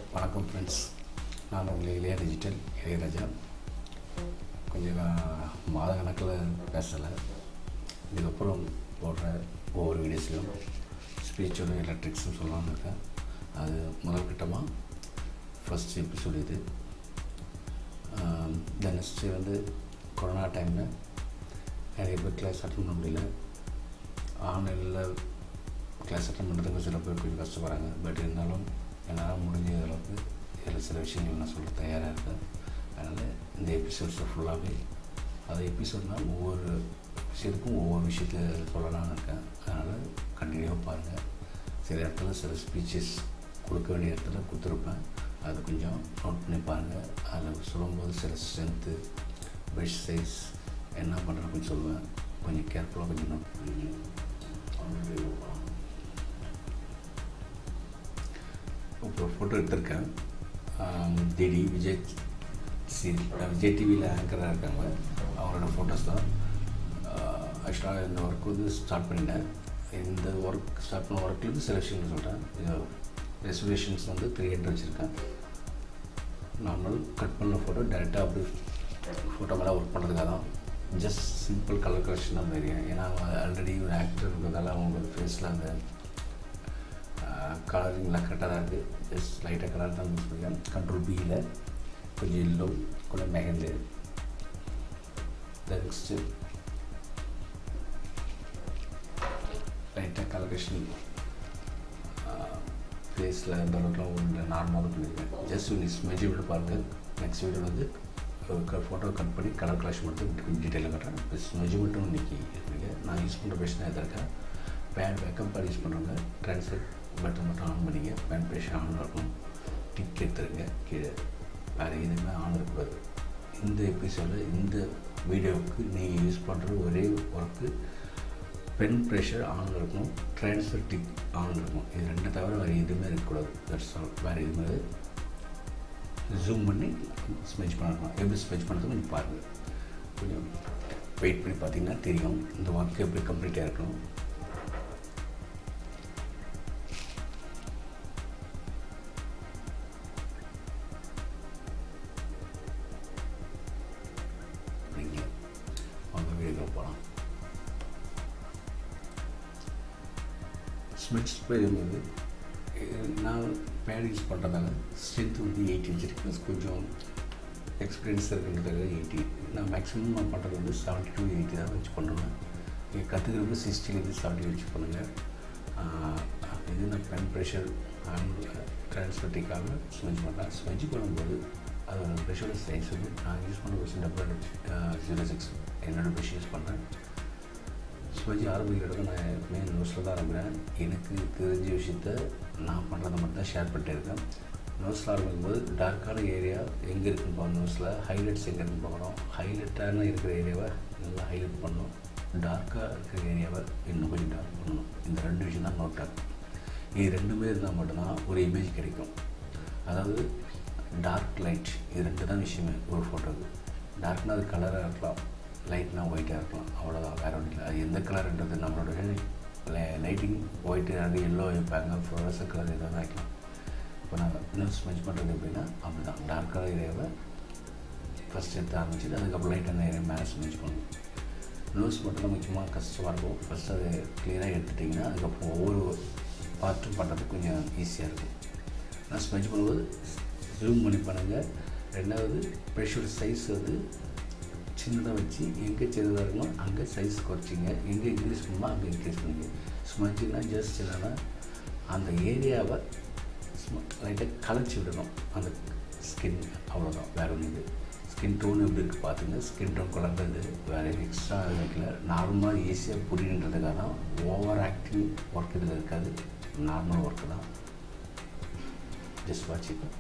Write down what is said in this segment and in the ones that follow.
வணக்கம் ஃப்ரெண்ட்ஸ் நான் உங்கள் இளைய டிஜிட்டல் இளையராஜா கொஞ்சம் மாத கணக்கில் பேசலை இதுக்கப்புறம் போடுற ஒவ்வொரு வீடியோஸ்லையும் ஸ்பீச்சோட எலக்ட்ரிக்ஸ்னு சொல்லலாம்னு இருக்கேன் அது முதல் கட்டமாக ஃபஸ்ட் எபிசோடு இது தென் நெக்ஸ்ட்டு வந்து கொரோனா டைமில் நிறைய பேர் கிளாஸ் அட்டன் பண்ண முடியல ஆன்லைனில் கிளாஸ் அட்டன் பண்ணுறதுக்கு சில பேர் கொஞ்சம் கஷ்டப்படுறாங்க பட் இருந்தாலும் என்னால் முடிஞ்ச அளவுக்கு இதில் சில விஷயங்கள் நான் சொல்ல தயாராக இருக்கேன் அதனால் இந்த எபிசோட்ஸை ஃபுல்லாகவே அது எபிசோட்னால் ஒவ்வொரு விஷயத்துக்கும் ஒவ்வொரு விஷயத்தை சொல்லலாம்னு இருக்கேன் அதனால் கண்டினியூவாக பாருங்கள் சில இடத்துல சில ஸ்பீச்சஸ் கொடுக்க வேண்டிய இடத்துல கொடுத்துருப்பேன் அதை கொஞ்சம் நோட் பண்ணி பாருங்கள் அதில் சொல்லும்போது சில ஸ்ட்ரென்த்து பெஸ்ட் சைஸ் என்ன பண்ணுறேன்னு கொஞ்சம் சொல்லுவேன் கொஞ்சம் கேர்ஃபுல்லாக கொஞ்சம் நோட் பண்ணி இப்போ ஃபோட்டோ எடுத்திருக்கேன் டிடி விஜய் சி விஜய் டிவியில் ஆங்கராக இருக்காங்க அவங்களோட ஃபோட்டோஸ் தான் ஆக்சுவலாக இந்த ஒர்க் வந்து ஸ்டார்ட் பண்ணிட்டேன் இந்த ஒர்க் ஸ்டார்ட் பண்ண ஒர்க்லேருந்து சில விஷயங்கள் சொல்கிறேன் ரெசர்வேஷன்ஸ் வந்து த்ரீ ஹண்ட்ரட் வச்சுருக்கேன் நார்மல் கட் பண்ண ஃபோட்டோ டேரெக்டாக அப்படி ஃபோட்டோ மேலே ஒர்க் பண்ணுறதுக்காக தான் ஜஸ்ட் சிம்பிள் கலர் கரெக்ஷன் தான் தெரியும் ஏன்னா அவங்க ஆல்ரெடி ஒரு ஆக்டர் இருக்கிறதால அவங்களோட ஃபேஸில் அந்த கலரிங்லாம் கரெக்டாக தான் இருக்குது ஜஸ்ட் லைட்டாக கலர் தான் யூஸ் பண்ணிக்கிறேன் கண்ட்ரோல் பியில் கொஞ்சம் எல்லோ கொஞ்சம் மெகந்து நெக்ஸ்ட்டு லைட்டாக கலரேஷன் ஃபேஸில் இந்த அளவுக்குலாம் ஒன்று நார்மலாக பண்ணியிருக்கேன் ஜஸ்ட் ஒன்று ஸ்மெஜ் விட்டு பாருங்கள் நெக்ஸ்ட் வீடியோ வந்து ஃபோட்டோ கட் பண்ணி கலர் கலெக்ஷன் மட்டும் டீட்டெயிலாக கட்டுறேன் ப்ளஸ் மெஜர்மெண்ட்டும் இன்றைக்கி இருக்குங்க நான் யூஸ் பண்ணுற பேஷன் எதாக இருக்கேன் பேன் பேக்கப் பேட் யூஸ் பண்ணுறவங்க ட்ரான்ஸ்ஃபர் பட்டன் மட்டும் ஆன் பண்ணிங்க பேன் பேஷன் ஆன் இருக்கும் டிக் எடுத்துருங்க கீழே வேறு எதுவுமே ஆன் இருக்கக்கூடாது இந்த எபிசோடில் இந்த வீடியோவுக்கு நீங்கள் யூஸ் பண்ணுற ஒரே ஒர்க்கு பென் ப்ரெஷர் ஆன் இருக்கணும் ட்ரான்ஸ்ஃபர் டிக் ஆன் இருக்கும் இது ரெண்டு தவிர வேறு எதுவுமே இருக்கக்கூடாது தட்ஸ் ஆல் வேறு எதுவுமே ஜூம் பண்ணி ஸ்மெச் பண்ணலாம் எப்படி ஸ்மெச் பண்ணுறது கொஞ்சம் பாருங்கள் கொஞ்சம் வெயிட் பண்ணி பார்த்தீங்கன்னா தெரியும் இந்த ஒர்க் எப்படி கம்ப்ளீட்டாக இருக்கணும் நீங்கள் அவங்க வீடியோவில் போகலாம் ஸ்மெச் ஸ்ப்ரே வந்து நான் பேட் யூஸ் பண்ணுறதால ஸ்ட்ரென்த் வந்து எயிட்டி வச்சுருக்கேன் கொஞ்சம் எக்ஸ்பீரியன்ஸ் இருக்குன்றதுல எயிட்டி நான் மேக்ஸிமம் நான் பண்ணுறது வந்து செவன்ட்டி டூ எயிட்டி தான் வச்சு பண்ணுவேன் நீங்கள் கற்றுக்கிறது சிக்ஸ்டிலேருந்து செவன்ட்டி வச்சு பண்ணுங்கள் இது நான் பென் ப்ரெஷர் அண்ட் ட்ரான்ஸ்பர்ட்டிக்காக ஸ்மெஜ் பண்ணுறேன் ஸ்மெஜ் பண்ணும்போது அதோட ப்ரெஷரோட சைஸ் வந்து நான் யூஸ் பண்ண ப்ரெஷ் டபுள் ஜீரோ சிக்ஸ் என்னோடய ப்ரெஷ் யூஸ் பண்ணுறேன் ஸ்வஜி ஆரம்பிக்கிறது நான் எப்பவுமே நோட்ஸில் தான் ஆரம்பிக்கிறேன் எனக்கு தெரிஞ்ச விஷயத்த நான் பண்ணுறதை மட்டும் தான் ஷேர் பண்ணிட்டு இருக்கேன் நோட்ஸில் ஆரம்பிக்கும்போது டார்க்கான ஏரியா எங்கே இருக்குன்னு பார்க்கணும் நோட்ஸில் ஹைலைட்ஸ் எங்கே இருக்குன்னு பார்க்கணும் ஹைலைட்டான இருக்கிற ஏரியாவை நல்லா ஹைலைட் பண்ணணும் டார்க்காக இருக்கிற ஏரியாவை இன்னும் கொஞ்சம் டார்க் பண்ணணும் இந்த ரெண்டு விஷயம் தான் நோட்டாக இது ரெண்டுமே இருந்தால் மட்டும்தான் ஒரு இமேஜ் கிடைக்கும் அதாவது டார்க் லைட் இது ரெண்டு தான் விஷயமே ஒரு ஃபோட்டோக்கு டார்க்னா அது கலராக இருக்கலாம் லைட்னா ஒயிட்டாக இருக்கலாம் அவ்வளோதான் வேறு ஒன்றும் இல்லை அது எந்த கலர்ன்றது நம்மளோட லைட்டிங் ஒயிட்டு அது எல்லோ வைப்பாங்க ஃப்ளோரஸர் கலர் எதாவது வைக்கலாம் இப்போ நான் இன்னும் ஸ்மெச் பண்ணுறது எப்படின்னா அப்படி தான் டார்க் கலர் ஏரியாவை ஃபஸ்ட் எடுத்து ஆரம்பிச்சுட்டு அதுக்கப்புறம் லைட்டான ஏரியா மேலே ஸ்மெச் பண்ணணும் நோஸ் மட்டும் தான் முக்கியமாக கஷ்டமாக இருக்கும் ஃபஸ்ட் அதை கிளியராக எடுத்துட்டிங்கன்னா அதுக்கப்புறம் ஒவ்வொரு பார்ட்டும் பண்ணுறதுக்கு கொஞ்சம் ஈஸியாக இருக்கும் நான் ஸ்மெச் பண்ணும்போது ஜூம் பண்ணி பண்ணுங்கள் ரெண்டாவது ப்ரெஷோட சைஸ் வந்து சின்னதாக வச்சு எங்கே சின்னதாக இருக்குமோ அங்கே சைஸ் குறைச்சிங்க எங்கே இன்க்ரீஸ் பண்ணுமோ அங்கே இன்க்ரீஸ் பண்ணுங்க ஸ்மஜ்னா ஜஸ்ட் என்னென்னா அந்த ஏரியாவை லைட்டாக கலைச்சி விடணும் அந்த ஸ்கின் அவ்வளோதான் வேறு ஒன்று இது ஸ்கின் டோன் எப்படி இருக்குது பார்த்துங்க ஸ்கின் டோன் குழந்தை வேறு எக்ஸ்ட்ரா வைக்கல நார்மலாக ஈஸியாக புரியுன்றதுக்காக தான் ஓவர் ஆக்டிவ் ஒர்க் இதில் இருக்காது நார்மல் ஒர்க்கு தான் ஜஸ்ட் வாட்சிப்பேன்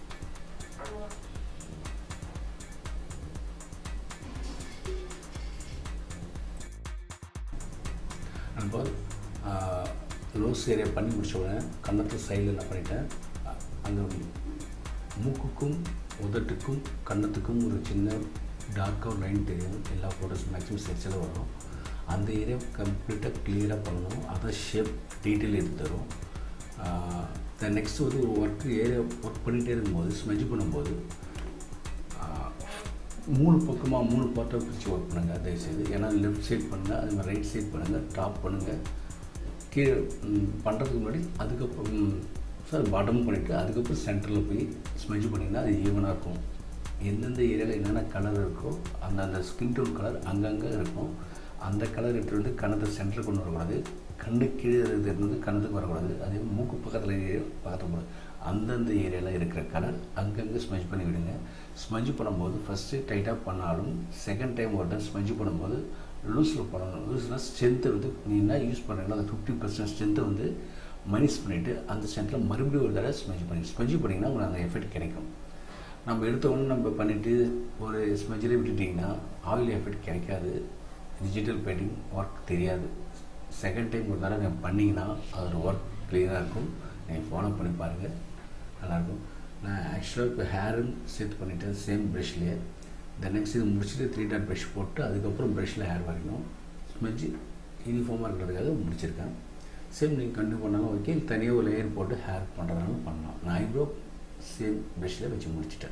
நம்ம லோஸ் ஏரியா பண்ணி முடிச்ச உடனே கன்னத்து சைடில் என்ன பண்ணிட்டேன் அந்த மூக்குக்கும் உதட்டுக்கும் கன்னத்துக்கும் ஒரு சின்ன டார்க்காக ஒரு லைன் தெரியும் எல்லா ஃபோட்டோஸ் மேக்ஸிமம் செக்ஸில் வரும் அந்த ஏரியா கம்ப்ளீட்டாக கிளியராக பண்ணணும் அதை ஷேப் டீட்டெயில் எடுத்து தரும் த நெக்ஸ்ட் வந்து ஒர்க்கு ஏரியா ஒர்க் பண்ணிகிட்டே இருக்கும்போது ஸ்மெஜ் பண்ணும்போது ஆஹ், மூணு பக்கமாக மூணு பார்ட்டாக பிரித்து ஒர்க் பண்ணுங்கள் தயவுசெய்து ஏன்னா லெஃப்ட் சைட் பண்ணுங்கள் அது மாதிரி ரைட் சைட் பண்ணுங்கள் டாப் பண்ணுங்கள் கீழே பண்ணுறதுக்கு முன்னாடி அதுக்கப்புறம் சார் பாட்டம் பண்ணிவிட்டு அதுக்கப்புறம் சென்டரில் போய் ஸ்மெஜ் பண்ணிங்கன்னா அது ஈவனாக இருக்கும் எந்தெந்த ஏரியாவில் என்னென்ன கலர் இருக்கோ அந்த அந்த ஸ்கின் டோன் கலர் அங்கங்கே இருக்கும் அந்த கலர் எடுத்துகிட்டு வந்து கணத்தை சென்டர் கொண்டு வரக்கூடாது கண்ணு கீழே இருக்கிறது வந்து கணத்துக்கு வரக்கூடாது அதே மாதிரி மூக்கு பக்கத்தில் பக்கத்தில் போகக்கூடாது அந்தந்த ஏரியாவில் இருக்கிற கலர் அங்கங்கே ஸ்மெஜ் பண்ணி விடுங்க ஸ்மெஜ் பண்ணும்போது ஃபஸ்ட்டு டைட்டாக பண்ணாலும் செகண்ட் டைம் ஒரு டைம் ஸ்மெஜ் பண்ணும்போது லூஸில் பண்ணணும் லூஸ்னால் ஸ்ட்ரென்த்தை வந்து நீ என்ன யூஸ் பண்ணுறீங்களோ அந்த ஃபிஃப்டி பர்சன்ட் ஸ்ட்ரென்த்தை வந்து மைனஸ் பண்ணிவிட்டு அந்த ஸ்ட்ரென்த்தில் மறுபடியும் ஒரு தடவை ஸ்மெஜ் பண்ணி ஸ்மெஜ் பண்ணிங்கன்னா உங்களுக்கு அந்த எஃபெக்ட் கிடைக்கும் நம்ம எடுத்த உடனே நம்ம பண்ணிவிட்டு ஒரு ஸ்மெஜ்லேயே விட்டுட்டிங்கன்னா ஆயில் எஃபெக்ட் கிடைக்காது டிஜிட்டல் பெயிண்டிங் ஒர்க் தெரியாது செகண்ட் டைம் ஒரு தடவை நீங்கள் பண்ணிங்கன்னா அதோட ஒர்க் க்ளியராக இருக்கும் நீங்கள் ஃபாலோ பண்ணி பாருங்கள் நல்லாயிருக்கும் நான் ஆக்சுவலாக இப்போ ஹேரும் சேர்த்து பண்ணிட்டேன் சேம் ப்ரஷ்லேயே இந்த நெக்ஸ்ட் இது முடிச்சுட்டு த்ரீ டாட் ப்ரஷ் போட்டு அதுக்கப்புறம் ப்ரஷ்ஷில் ஹேர் வரைக்கும் ஸ்மெஜ் யூனிஃபார்மாக இருக்கிறதுக்காக முடிச்சிருக்கேன் சேம் நீங்கள் கண்டினியூ பண்ணாலும் ஓகே தனியாக ஒரு லேயர் போட்டு ஹேர் பண்ணுறதுனாலும் பண்ணலாம் நான் ஐப்ரோ சேம் ப்ரஷ்ஷில் வச்சு முடிச்சிட்டேன்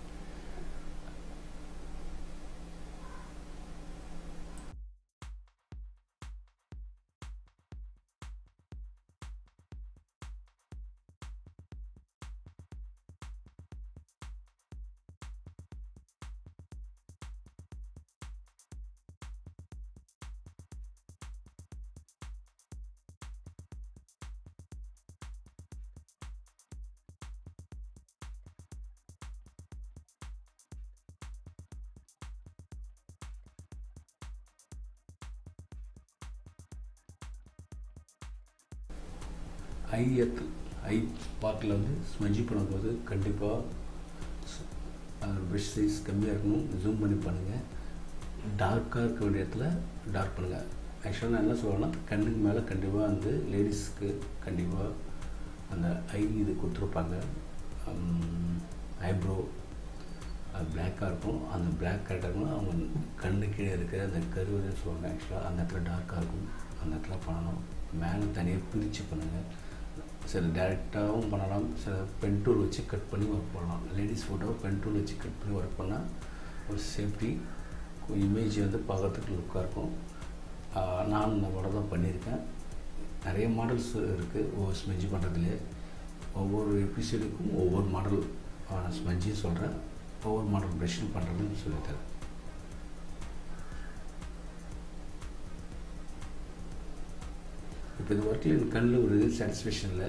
ஐ எத் ஐ பார்ட்டில் வந்து ஸ்மெஜ் பண்ணும்போது கண்டிப்பாக ப்ரெஷ் சைஸ் கம்மியாக இருக்கணும் ஜூம் பண்ணி பண்ணுங்கள் டார்க்காக இருக்க வேண்டிய இடத்துல டார்க் பண்ணுங்கள் ஆக்சுவலாக நான் என்ன சொல்லுவேன்னா கண்ணுக்கு மேலே கண்டிப்பாக வந்து லேடிஸ்க்கு கண்டிப்பாக அந்த ஐ இது கொடுத்துருப்பாங்க ஐப்ரோ அது பிளாக்காக இருக்கும் அந்த பிளாக் கரெக்டாக அவங்க கண்ணு கீழே இருக்கிற அந்த கருவுன்னு சொல்லுவாங்க ஆக்சுவலாக அந்த இடத்துல டார்க்காக இருக்கும் அந்த இடத்துல பண்ணணும் மேலே தனியாக பிரித்து பண்ணுங்கள் சில டேரெக்டாகவும் பண்ணலாம் சில பென் டூல் வச்சு கட் பண்ணி ஒர்க் பண்ணலாம் லேடிஸ் ஃபோட்டோவை பென் டூல் வச்சு கட் பண்ணி ஒர்க் பண்ணால் ஒரு சேஃப்டி இமேஜ் வந்து பார்க்கறதுக்கு லுக்காக இருக்கும் ஆஹ் நான் இந்த மாடல் தான் பண்ணியிருக்கேன் நிறைய மாடல்ஸ் இருக்குது ஒவ்வொரு ஸ்மெஜ் பண்ணுறதுலே ஒவ்வொரு எபிசோடுக்கும் ஒவ்வொரு மாடல் ஸ்மெஜ்ஜையும் சொல்கிறேன் ஒவ்வொரு மாடல் ப்ரெஷ்ஷும் பண்ணுறதுன்னு சொல்லித்தரேன் இப்போ இந்த ஒர்க்கில் எனக்கு கண்ணில் ஒரு சாட்டிஸ்ஃபேக்ஷன் இல்லை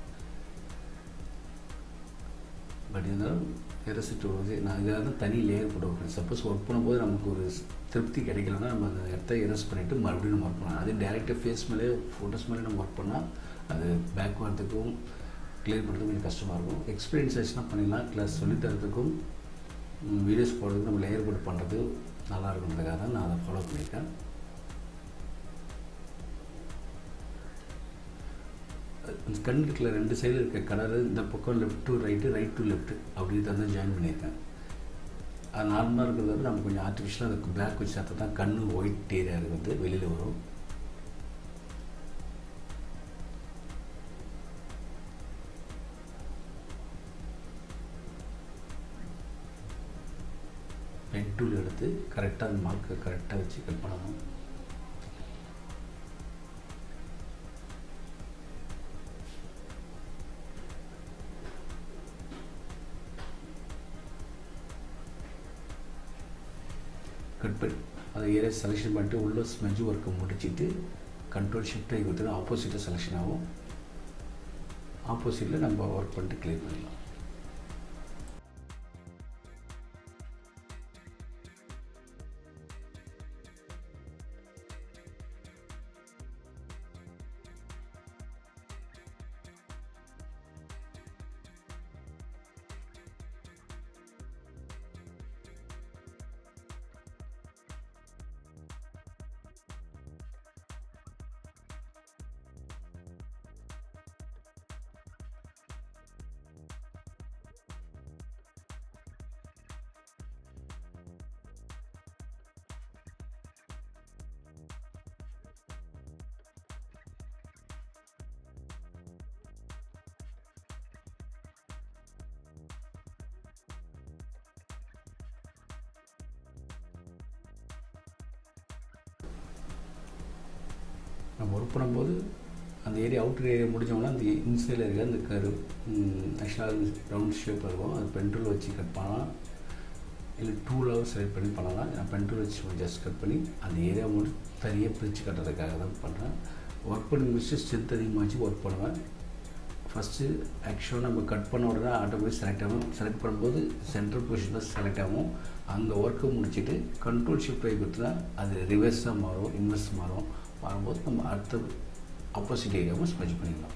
பட் இருந்தாலும் எரசிட்டு வருது நான் இதாக தான் தனி லேயர் போட்டு வைக்கிறேன் சப்போஸ் ஒர்க் பண்ணும்போது நமக்கு ஒரு திருப்தி கிடைக்கலன்னா நம்ம அந்த இடத்த எரஸ் பண்ணிவிட்டு மறுபடியும் நம்ம ஒர்க் பண்ணலாம் அதே டேரெக்டாக ஃபேஸ் மேலே ஃபோட்டோஸ் மேலே நம்ம ஒர்க் பண்ணால் அது பேக் வரதுக்கும் கிளியர் பண்ணுறதுக்கும் கொஞ்சம் கஷ்டமாக இருக்கும் எக்ஸ்பீரியன்ஸ் ஆச்சுன்னா பண்ணிடலாம் க்ளாஸ் சொல்லித்தரதுக்கும் வீடியோஸ் போடுறதுக்கு நம்ம லேயர் போட்டு பண்ணுறது நல்லா இருக்குன்றதுக்காக தான் நான் அதை ஃபாலோ பண்ணியிருக்கேன் அந்த கண் இருக்கிற ரெண்டு சைடில் இருக்க கலரு இந்த பக்கம் left to right right to left அப்படி தான் ஜாயின் பண்ணியிருக்கேன் அது நார்மலாக இருக்கிறத விட நம்ம கொஞ்சம் ஆர்டிஃபிஷியலாக அதுக்கு பிளாக் வச்சு சேர்த்தா தான் கண் ஒயிட் ஏரியா இருக்கிறது வெளியில் வரும் பென் டூல் எடுத்து கரெக்டாக அந்த மார்க்கை கரெக்டாக வச்சு கட் பண்ணணும் கட் பண்ணி அதை ஏரியா செலெக்ஷன் பண்ணிட்டு உள்ள ஸ்மெஜ் ஒர்க்கை முடிச்சுட்டு கண்ட்ரோல் ஷிஃப்ட் ஆகி கொடுத்துட்டு ஆப்போசிட்டாக செலெக்ஷன் ஆகும் ஆப்போசிட்டில் நம்ம ஒர்க் பண்ணிட்டு கிளியர் பண்ணிடலாம் நம்ம ஒர்க் பண்ணும்போது அந்த ஏரியா அவுட்டர் ஏரியா முடிஞ்சோம்னா அந்த இன்சைடில் இருக்க அந்த கரு ஆக்சுவலாக ரவுண்ட் ஷேப் இருக்கும் அது பென்ட்ரோல் வச்சு கட் பண்ணலாம் இல்லை டூ ஹவர்ஸ் செலக்ட் பண்ணி பண்ணலாம் நான் பென்ட்ரோல் வச்சு ஜஸ்ட் கட் பண்ணி அந்த ஏரியா மட்டும் தனியாக பிரித்து கட்டுறதுக்காக தான் பண்ணுறேன் ஒர்க் பண்ணி முடிச்சு ஸ்ட்ரென்த் அதிகமாகச்சு ஒர்க் பண்ணுவேன் ஃபஸ்ட்டு ஆக்சுவலாக நம்ம கட் பண்ண உடனே ஆட்டோமேட்டிக் செலக்ட் ஆகும் செலக்ட் பண்ணும்போது சென்ட்ரல் பொசிஷன் தான் செலக்ட் ஆகும் அங்கே ஒர்க்கை முடிச்சுட்டு கண்ட்ரோல் ஷிஃப்ட் ஆகி கொடுத்தா அது ரிவர்ஸாக மாறும் இன்வெர்ஸ் மாறும் மாறும்போது நம்ம அடுத்த ஆப்போசிட் ஏரியாவும் ஸ்மெச் பண்ணிக்கலாம்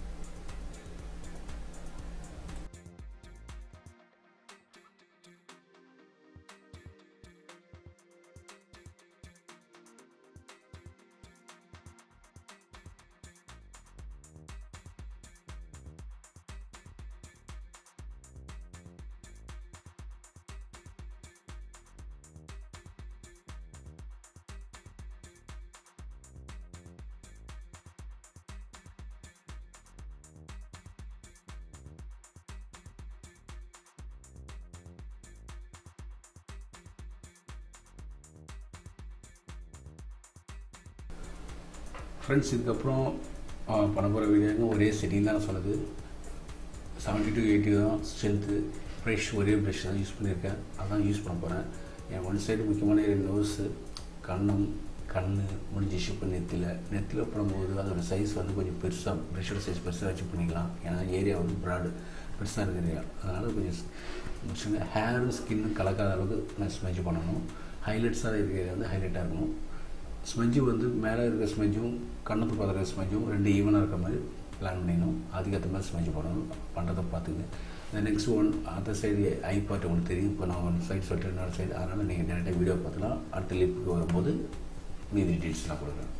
ஃப்ரெண்ட்ஸ் இதுக்கப்புறம் பண்ண போகிற வீடியோங்க ஒரே செட்டிங் தான் நான் சொன்னது செவன்ட்டி டு எயிட்டி தான் ஸ்ட்ரென்த்து ப்ரெஷ் ஒரே ப்ரெஷ் தான் யூஸ் பண்ணியிருக்கேன் அதான் யூஸ் பண்ண போகிறேன் என் ஒன் சைடு முக்கியமான நோஸு கண்ணம் கண் முடிஞ்சு ஷிப் நெத்தியில் நெத்தியில் பண்ணும்போது அதோடய சைஸ் வந்து கொஞ்சம் பெருசாக ப்ரெஷோட சைஸ் பெருசாக வச்சு பண்ணிக்கலாம் ஏன்னா ஏரியா வந்து ப்ராடு பெருசாக இருக்கிற ஏரியா அதனால் கொஞ்சம் முடிச்சுங்க ஹேரும் ஸ்கின்னு கலக்காத அளவுக்கு நான் ஸ்மெஜ் பண்ணணும் ஹைலைட்ஸாக இருக்கிற ஏரியா வந்து ஹைலைட்டாக இருக்கணும் ஸ்மெஞ்சு வந்து மேலே இருக்கிற ஸ்மெஞ்சும் கண்ணத்து பார்க்குற ஸ்மெஞ்சும் ரெண்டு ஈவனாக இருக்கிற மாதிரி பிளான் பண்ணிக்கணும் அதுக்கேற்ற மாதிரி ஸ்மெஞ்சு பண்ணணும் பண்ணுறதை பார்த்துங்க நெக்ஸ்ட் ஒன் அந்த சைடு ஐ பார்ட் உங்களுக்கு தெரியும் இப்போ நான் ஒன் சைடு சொல்லிட்டு இன்னொரு சைடு அதனால் நீங்கள் டேரெக்டாக வீடியோ பார்த்துலாம் அடுத்த லிப்புக்கு வரும்போது மீதி டீட்டெயில்ஸ் நான் கொடுக்குறேன்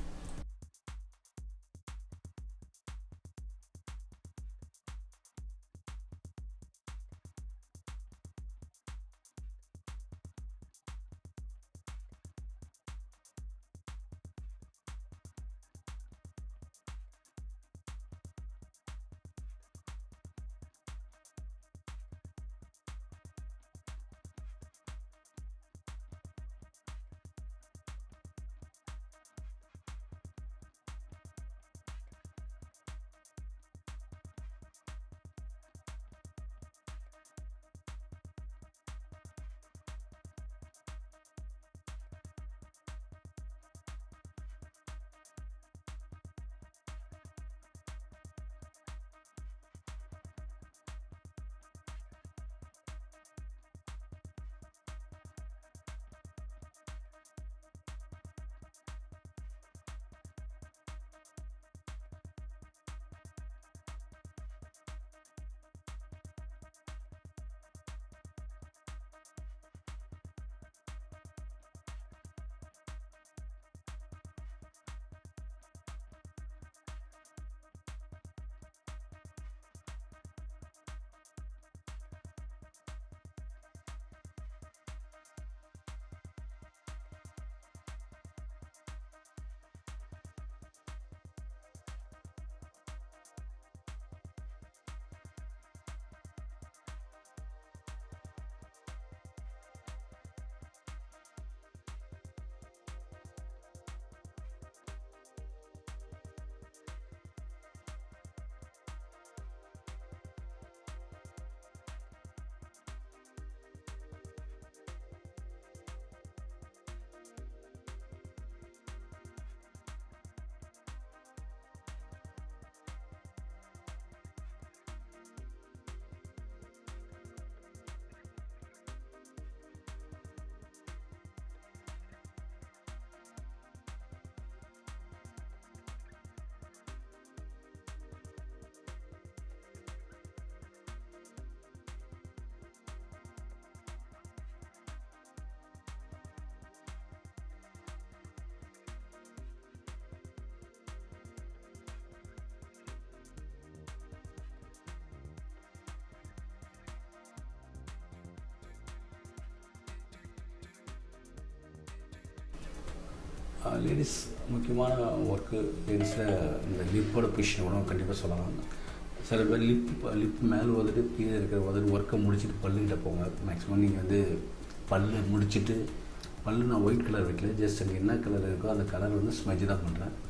லேடிஸ் முக்கியமான ஒர்க்கு லேடிஸில் இந்த லிப்போட பொசிஷன் கூட கண்டிப்பாக சொல்லலாம் சில பேர் லிப் லிப் மேலே வந்துட்டு கீழே இருக்கிற வந்துட்டு ஒர்க்கை முடிச்சுட்டு பல்லுக்கிட்ட போங்க மேக்ஸிமம் நீங்கள் வந்து பல்லு முடிச்சுட்டு பல்லு நான் ஒயிட் கலர் வைக்கல ஜஸ்ட் எனக்கு என்ன கலர் இருக்கோ அந்த கலர் வந்து ஸ்மெஜ் தான் பண்ணுறேன்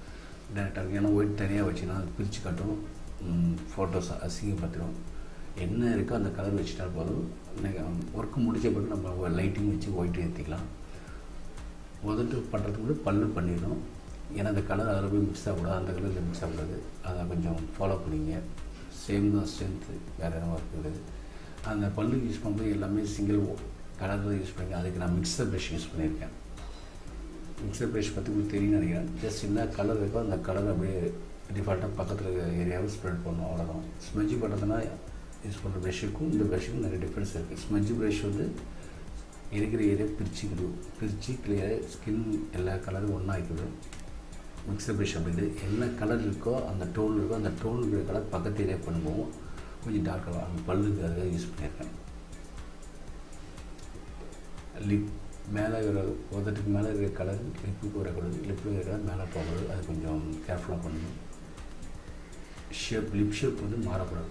டேரெக்டாக இருக்கும் ஏன்னா ஒயிட் தனியாக வச்சுன்னா அது பிரித்து காட்டும் ஃபோட்டோஸ் அசிங்கப்படுத்திடும் என்ன இருக்கோ அந்த கலர் வச்சுட்டா போதும் ஒர்க்கு முடிச்ச பிறகு நம்ம லைட்டிங் வச்சு ஒயிட் ஏற்றிக்கலாம் உதட்டு பண்ணுறதுக்கு முன்னாடி பல்லு பண்ணிடணும் ஏன்னா அந்த கலர் அதில் போய் மிக்ஸ் ஆகக்கூடாது அந்த கலரில் மிக்ஸ் ஆகக்கூடாது அதை கொஞ்சம் ஃபாலோ பண்ணிங்க சேம் தான் ஸ்ட்ரென்த்து வேறு எதுவும் ஒர்க் கிடையாது அந்த பல்லு யூஸ் பண்ணும்போது எல்லாமே சிங்கிள் கலர் தான் யூஸ் பண்ணிங்க அதுக்கு நான் மிக்சர் ப்ரஷ் யூஸ் பண்ணியிருக்கேன் மிக்சர் ப்ரஷ் பற்றி உங்களுக்கு தெரியும்னு நினைக்கிறேன் ஜஸ்ட் என்ன கலர் இருக்கோ அந்த கலர் அப்படியே டிஃபால்ட்டாக பக்கத்தில் இருக்கிற ஏரியாவை ஸ்ப்ரெட் பண்ணணும் அவ்வளோதான் ஸ்மெஜ் பண்ணுறதுனா யூஸ் பண்ணுற ப்ரஷ்ஷுக்கும் இந்த ப்ரஷ்ஷுக்கும் நிறைய டிஃப்ரென்ஸ் இருக்குது ஸ்மெஜ் ப்ரஷ் வந்து இருக்கிற ஏரியா பிரிச்சுக்கிடும் பிரித்து கிளியர் ஸ்கின் எல்லா கலரும் ஒன்றா ஆக்கிடும் மிக்சர் ப்ரஷ் அப்படி என்ன கலர் இருக்கோ அந்த டோன் இருக்கோ அந்த டோன் இருக்கிற கலர் பக்கத்து ஏரியா பண்ணும்போது கொஞ்சம் டார்க்காக அந்த பல்லுக்கு அதுக்காக யூஸ் பண்ணியிருக்கேன் லிப் மேலே இருக்கிற உதட்டுக்கு மேலே இருக்கிற கலர் லிப்புக்கு வரக்கூடாது லிப்பில் இருக்கிற மேலே போகிறது அது கொஞ்சம் கேர்ஃபுல்லாக பண்ணணும் ஷேப் லிப் ஷேப் வந்து மாறக்கூடாது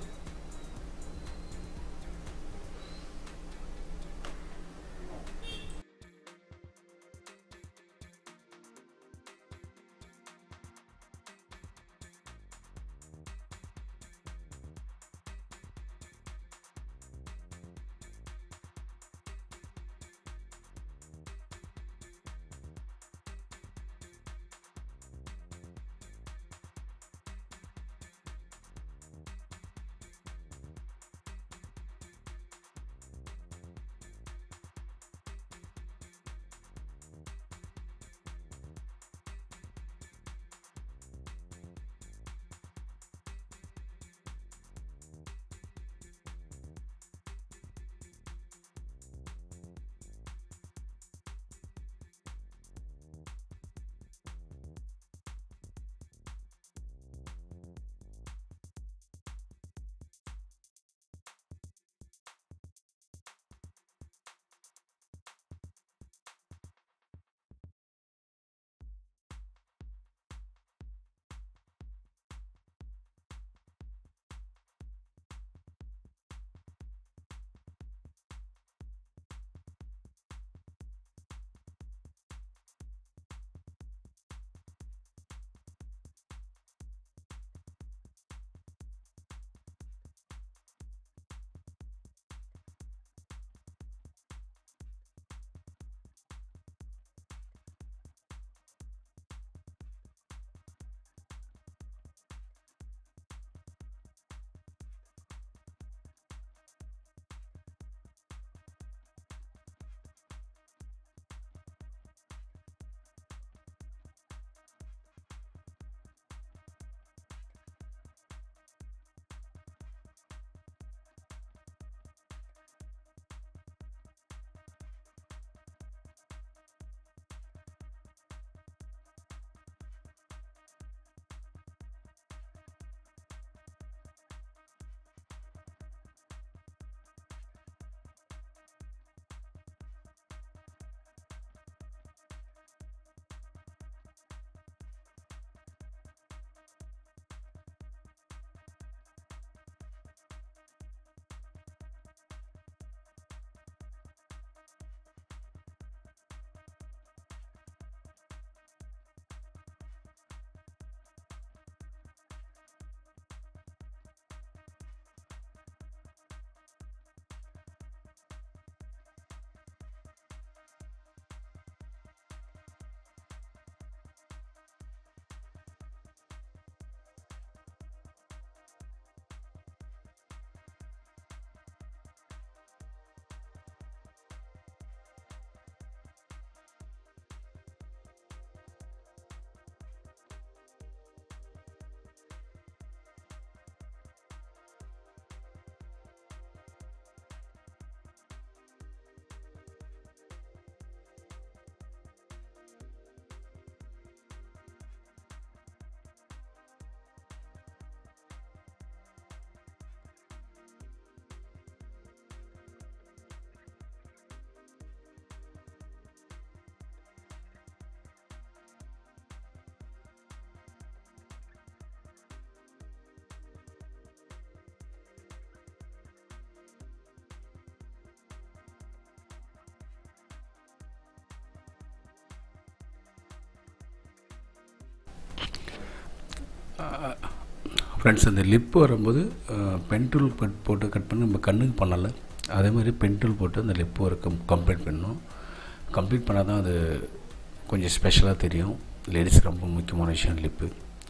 ஃப்ரெண்ட்ஸ் அந்த லிப் வரும்போது பென் டூல் பட் போட்டு கட் பண்ணி நம்ம கண்ணுக்கு பண்ணல அதே மாதிரி பென் டூல் போட்டு அந்த லிப் ஒர்க்கை கம்ப்ளீட் பண்ணணும் கம்ப்ளீட் பண்ணால் தான் அது கொஞ்சம் ஸ்பெஷலாக தெரியும் லேடிஸ்க்கு ரொம்ப முக்கியமான விஷயம் லிப்பு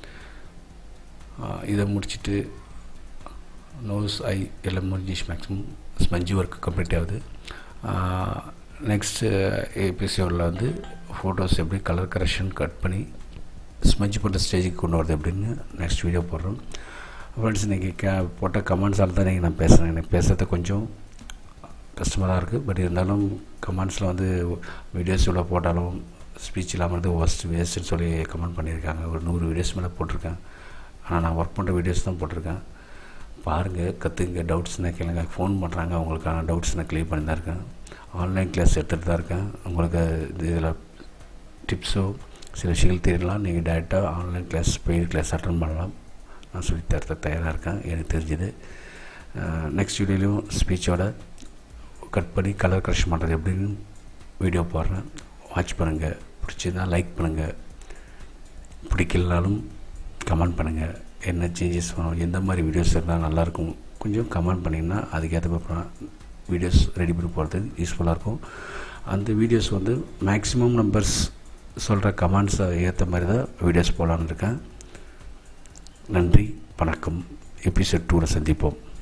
இதை முடிச்சுட்டு நோஸ் ஐ எல்லாம் முடிஞ்சிச்சு மேக்ஸிமம் ஸ்பஞ்சி ஒர்க் கம்ப்ளீட் ஆகுது நெக்ஸ்ட்டு எபிசோடில் வந்து ஃபோட்டோஸ் எப்படி கலர் கரெக்ஷன் கட் பண்ணி ஸ்மஜ் பண்ணுற ஸ்டேஜுக்கு கொண்டு வரது எப்படின்னு நெக்ஸ்ட் வீடியோ போடுறோம் ஃப்ரெண்ட்ஸ் இன்றைக்கி க போட்ட கமெண்ட்ஸால் தான் இன்றைக்கி நான் பேசுகிறேன் எனக்கு பேசுகிறது கொஞ்சம் கஷ்டமாக தான் இருக்குது பட் இருந்தாலும் கமெண்ட்ஸில் வந்து வீடியோஸ் இவ்வளோ போட்டாலும் ஸ்பீச் இல்லாமல் இருந்து ஒஸ்ட் வேஸ்ட்டுன்னு சொல்லி கமெண்ட் பண்ணியிருக்காங்க ஒரு நூறு வீடியோஸ் மேலே போட்டிருக்கேன் ஆனால் நான் ஒர்க் பண்ணுற வீடியோஸ் தான் போட்டிருக்கேன் பாருங்கள் கற்றுங்க டவுட்ஸ்னால் கேளுங்க ஃபோன் பண்ணுறாங்க அவங்களுக்கான டவுட்ஸ் நான் க்ளியர் பண்ணி தான் இருக்கேன் ஆன்லைன் கிளாஸ் எடுத்துகிட்டு தான் இருக்கேன் உங்களுக்கு இதில் டிப்ஸோ சில விஷயங்கள் தெரியலாம் நீங்கள் டேரெக்டாக online class paid class attend பண்ணலாம் நான் சொல்லி தரத்த தயாராக இருக்கேன் எனக்கு தெரிஞ்சது நெக்ஸ்ட் வீடியோலையும் ஸ்பீச்சோட கட் பண்ணி கலர் கரெக்ஷன் பண்ணுறது எப்படின்னு வீடியோ போடுறேன் வாட்ச் பண்ணுங்கள் பிடிச்சிருந்தா லைக் பண்ணுங்கள் பிடிக்கலனாலும் கமெண்ட் பண்ணுங்கள் என்ன சேஞ்சஸ் பண்ணணும் எந்த மாதிரி வீடியோஸ் இருந்தால் நல்லாயிருக்கும் கொஞ்சம் கமெண்ட் பண்ணிங்கன்னா அதுக்கேற்ற மாதிரி வீடியோஸ் ரெடி பண்ணி போகிறதுக்கு யூஸ்ஃபுல்லாக இருக்கும் அந்த வீடியோஸ் வந்து மேக்ஸிமம் நம்பர்ஸ் சொல்கிற கமெண்ட்ஸை ஏற்ற மாதிரி தான் வீடியோஸ் போடலான்னு இருக்கேன் நன்றி வணக்கம் எபிசோட் டூவில் சந்திப்போம்